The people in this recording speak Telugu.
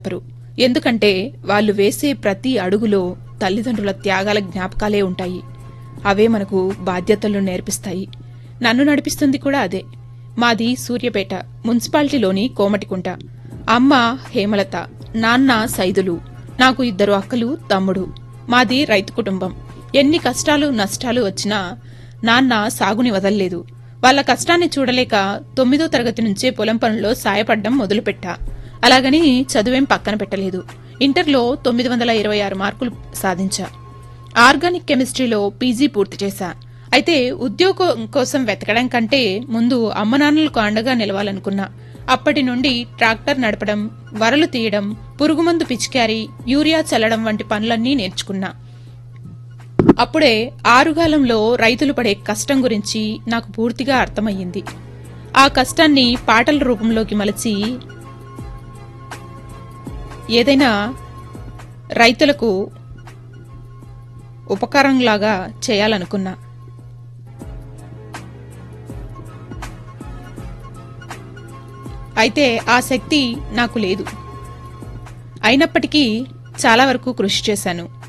చెప్పరు ఎందుకంటే వాళ్ళు వేసే ప్రతి అడుగులో తల్లిదండ్రుల త్యాగాల జ్ఞాపకాలే ఉంటాయి అవే మనకు బాధ్యతలను నేర్పిస్తాయి నన్ను నడిపిస్తుంది కూడా అదే మాది సూర్యపేట మున్సిపాలిటీలోని కోమటికుంట అమ్మ హేమలత నాన్న సైదులు నాకు ఇద్దరు అక్కలు తమ్ముడు మాది రైతు కుటుంబం ఎన్ని కష్టాలు నష్టాలు వచ్చినా నాన్న సాగుని వదల్లేదు వాళ్ళ కష్టాన్ని చూడలేక తొమ్మిదో తరగతి నుంచే పొలం పనుల్లో సాయపడ్డం మొదలుపెట్టా అలాగని చదువేం పక్కన పెట్టలేదు ఇంటర్లో తొమ్మిది వందల ఇరవై ఆరు మార్కులు సాధించా ఆర్గానిక్ కెమిస్ట్రీలో పీజీ పూర్తి చేశా అయితే ఉద్యోగం కోసం వెతకడం కంటే ముందు అమ్మ నాన్నలకు అండగా నిలవాలనుకున్నా అప్పటి నుండి ట్రాక్టర్ నడపడం వరలు తీయడం పురుగుమందు పిచికారి యూరియా చల్లడం వంటి పనులన్నీ నేర్చుకున్నా అప్పుడే ఆరుగాలంలో రైతులు పడే కష్టం గురించి నాకు పూర్తిగా అర్థమయ్యింది ఆ కష్టాన్ని పాటల రూపంలోకి మలచి ఏదైనా రైతులకు ఉపకారంలాగా చేయాలనుకున్నా అయితే ఆ శక్తి నాకు లేదు అయినప్పటికీ చాలా వరకు కృషి చేశాను